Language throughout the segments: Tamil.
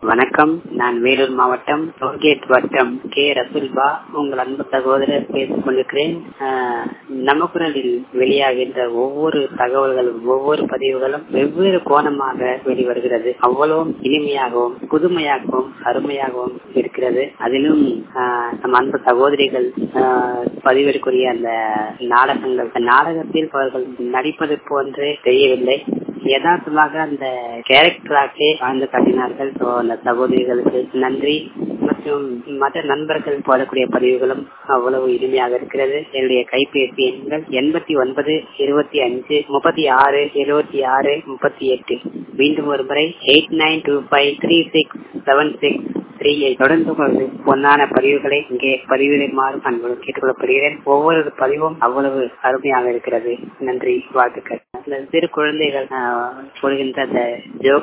வணக்கம் நான் வேலூர் மாவட்டம் டோல்கேட் வட்டம் கே ரசுல்பா உங்கள் அன்பு சகோதரர் பேசிக் கொண்டிருக்கிறேன் ஆஹ், நம்ம குரலில் வெளியாகின்ற ஒவ்வொரு தகவல்களும் ஒவ்வொரு பதிவுகளும் வெவ்வேறு கோணமாக வெளிவருகிறது அவ்வளவும் இனிமையாகவும் புதுமையாகவும் அருமையாகவும் இருக்கிறது அதிலும் ஆஹ், நம்ம அன்பு சகோதரிகள் ஆஹ், பதிவிற்குரிய அந்த நாடகங்கள் அந்த நாடகத்தில் அவர்கள் நடிப்பது போன்றே தெரியவில்லை யதார்த்தமாக அந்த கேரக்டராகவே வாழ்ந்து காட்டினார்கள் ஸோ அந்த சகோதரிகளுக்கு நன்றி மற்றும் மற்ற நண்பர்கள் போடக்கூடிய பதிவுகளும் அவ்வளவு இனிமையாக இருக்கிறது என்னுடைய கைபேசி எண்கள் எண்பத்தி ஒன்பது இருபத்தி அஞ்சு முப்பத்தி ஆறு எழுபத்தி ஆறு முப்பத்தி எட்டு மீண்டும் ஒரு முறை eight nine two five three six seven six three தொடர்ந்து கொண்டு பொன்னான பதிவுகளை இங்கே பதிவிடுமாறு அன்போடு கேட்டுக்கொள்ளப்படுகிறேன் ஒவ்வொரு பதிவும் அவ்வளவு அருமையாக இருக்கிறது நன்றி வாழ்த்துக்கள் அந்த சிறு குழந்தைகள் ஆஹ், சொல்கின்ற அந்த ஜோக்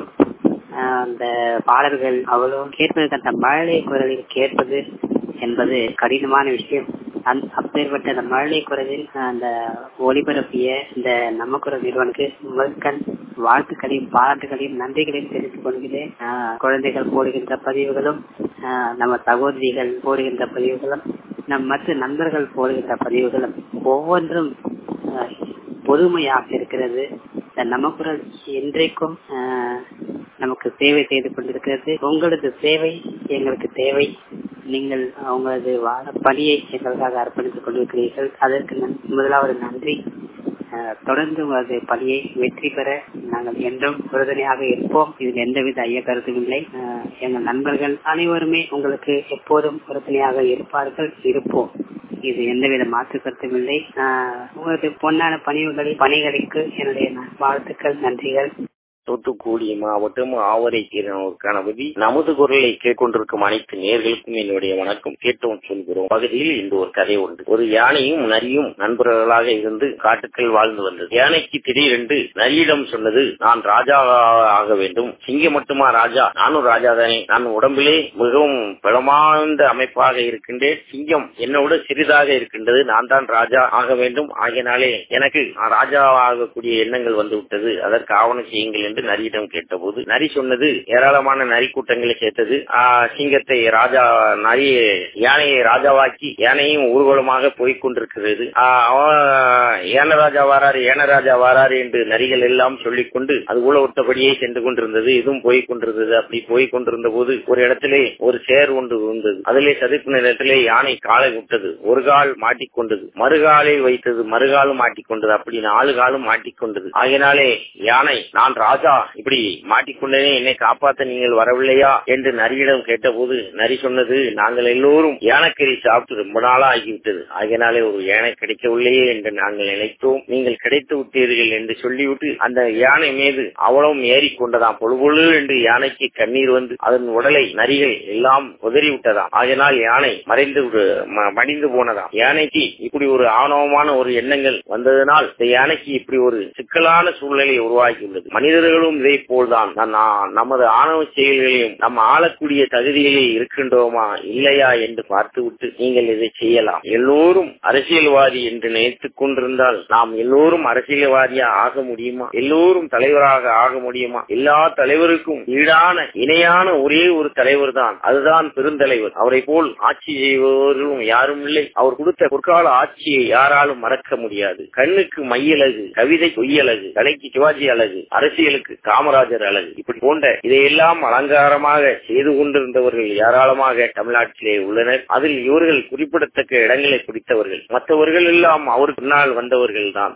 அந்த பாடல்கள் அவ்வளவு கேட்பதற்கு அந்த மழலை குரலில் கேட்பது என்பது கடினமான விஷயம் அந்த அப்பேற்பட்ட அந்த மழலை குரலில் அந்த ஒளிபரப்பிய இந்த நம்ம குரல் நிறுவனுக்கு முதற்கண் வாழ்த்துக்களையும் பாராட்டுகளையும் நன்றிகளையும் தெரிவித்துக் கொள்கிறேன் ஆஹ் குழந்தைகள் போடுகின்ற பதிவுகளும் ஆஹ் நம்ம சகோதரிகள் போடுகின்ற பதிவுகளும் நம் மற்ற நண்பர்கள் போடுகின்ற பதிவுகளும் ஒவ்வொன்றும் ஆஹ் பொதுமையாக இருக்கிறது இந்த நம்ம குரல் என்றைக்கும் ஆஹ் நமக்கு சேவை செய்து கொண்டிருக்கிறது உங்களது சேவை எங்களுக்கு தேவை நீங்கள் உங்களது வாழ பணியை எங்களுக்காக அர்ப்பணித்துக் கொண்டிருக்கிறீர்கள் அதற்கு நன்- முதலாவது நன்றி ஆஹ் தொடர்ந்து உங்களது பணியை வெற்றி பெற நாங்கள் என்றும் உறுதுணையாக இருப்போம் இதில் எந்தவித ஐய கருத்தும் இல்லை ஆஹ் எங்கள் நண்பர்கள் அனைவருமே உங்களுக்கு எப்போதும் உறுதுணையாக இருப்பார்கள் இருப்போம் இது எந்தவித மாற்று கருத்தும் இல்லை ஆஹ் உங்களது பொன்னான பணிவுகளில் பணிகளுக்கு என்னுடைய ந- வாழ்த்துக்கள் நன்றிகள் தூத்துக்குடி மாவட்டம் ஆவரை கணபதி நமது குரலை கேட்கொண்டிருக்கும் அனைத்து நேர்களுக்கும் என்னுடைய வணக்கம் கேட்டோம் சொல்கிறோம் பகுதியில் இந்த ஒரு கதை உண்டு ஒரு யானையும் நரியும் நண்பர்களாக இருந்து காட்டுக்குள் வாழ்ந்து வந்தது யானைக்கு திடீரென்று நரியிடம் சொன்னது நான் ராஜா ஆக வேண்டும் சிங்கம் மட்டுமா ராஜா நானும் ராஜா தானே நான் உடம்பிலே மிகவும் பலமார்ந்த அமைப்பாக இருக்கின்றேன் சிங்கம் என்னோட சிறிதாக இருக்கின்றது நான் தான் ராஜா ஆக வேண்டும் ஆகினாலே எனக்கு நான் ராஜா ஆகக்கூடிய எண்ணங்கள் வந்து விட்டது அதற்கு ஆவணம் செய்யுங்கள் என்று நரியிடம் கேட்டபோது நரி சொன்னது ஏராளமான நரி கூட்டங்களை சேர்த்தது ஆஹ், சிங்கத்தை ராஜா நரி யானையை ராஜாவாக்கி யானையும் ஊர்வலமாக போய்க் கொண்டிருக்கிறது ஆஹ், அவன் ஏனராஜா வாராரு ஏனராஜா வாராரு என்று நரிகள் எல்லாம் சொல்லிக் கொண்டு அது ஊழ விட்டபடியே சென்று கொண்டிருந்தது இதுவும் போய்க் கொண்டிருந்தது அப்படி போய்க் கொண்டிருந்த போது ஒரு இடத்திலே ஒரு சேர் ஒன்று இருந்தது அதிலே சதுப்பு நிலத்திலே யானை காலை விட்டது ஒரு கால் மாட்டிக்கொண்டது மறுகாலை வைத்தது மறுகாலும் மாட்டிக்கொண்டது அப்படி நாலு காலும் மாட்டிக்கொண்டது ஆகினாலே யானை நான் ராஜா இப்படி மாட்டிக்கொண்டேனே என்னை காப்பாற்ற நீங்கள் வரவில்லையா என்று நரியிடம் கேட்டபோது நரி சொன்னது நாங்கள் எல்லோரும் யானைக்கறி சாப்பிட்டு ரொம்ப நாளா ஆகிவிட்டது ஆகினாலே ஒரு யானை கிடைக்கவில்லையே என்று நாங்கள் நினைத்தோம் நீங்கள் கிடைத்து விட்டீர்கள் என்று சொல்லிவிட்டு அந்த யானை மீது அவ்வளவும் ஏறிக்கொண்டதாம் பொழு பொழு என்று யானைக்கு கண்ணீர் வந்து அதன் உடலை நரிகள் எல்லாம் உதறி விட்டதாம் ஆகினால் யானை மறைந்து விடு- ம- மடிந்து போனதாம் யானைக்கு இப்படி ஒரு ஆணவமான ஒரு எண்ணங்கள் வந்ததனால் இந்த யானைக்கு இப்படி ஒரு சிக்கலான சூழ்நிலை உருவாகியுள்ளது மனிதர்களும் இதை போல்தான் நா- நா- நமது ஆணவ செயல்களையும் நம்ம ஆளக்கூடிய தகுதியிலே இருக்கின்றோமா இல்லையா என்று பார்த்துவிட்டு நீங்கள் இதை செய்யலாம் எல்லோரும் அரசியல்வாதி என்று நினைத்துக் கொண்டிருந்தால் நாம் எல்லோரும் அரசியல்வாதியா ஆக முடியுமா எல்லோரும் தலைவராக ஆக முடியுமா எல்லா தலைவருக்கும் ஈடான இணையான ஒரே ஒரு தலைவர் தான் அதுதான் பெருந்தலைவர் அவரை போல் ஆட்சி செய்பவர்களும் யாரும் இல்லை அவர் கொடுத்த பொற்கால ஆட்சியை யாராலும் மறக்க முடியாது கண்ணுக்கு மையழகு கவிதை பொய்யழகு கலைக்கு சிவாஜி அழகு அரசியலுக்கு காமராஜர் அழகு இப்படி போன்ற இதையெல்லாம் அலங்காரமாக செய்து கொண்டிருந்தவர்கள் ஏராளமாக தமிழ்நாட்டிலே உள்ளனர் அதில் இவர்கள் குறிப்பிடத்தக்க இடங்களை பிடித்தவர்கள் மற்றவர்கள் எல்லாம் அவர் பின்னால் வந்தவர்கள் தான்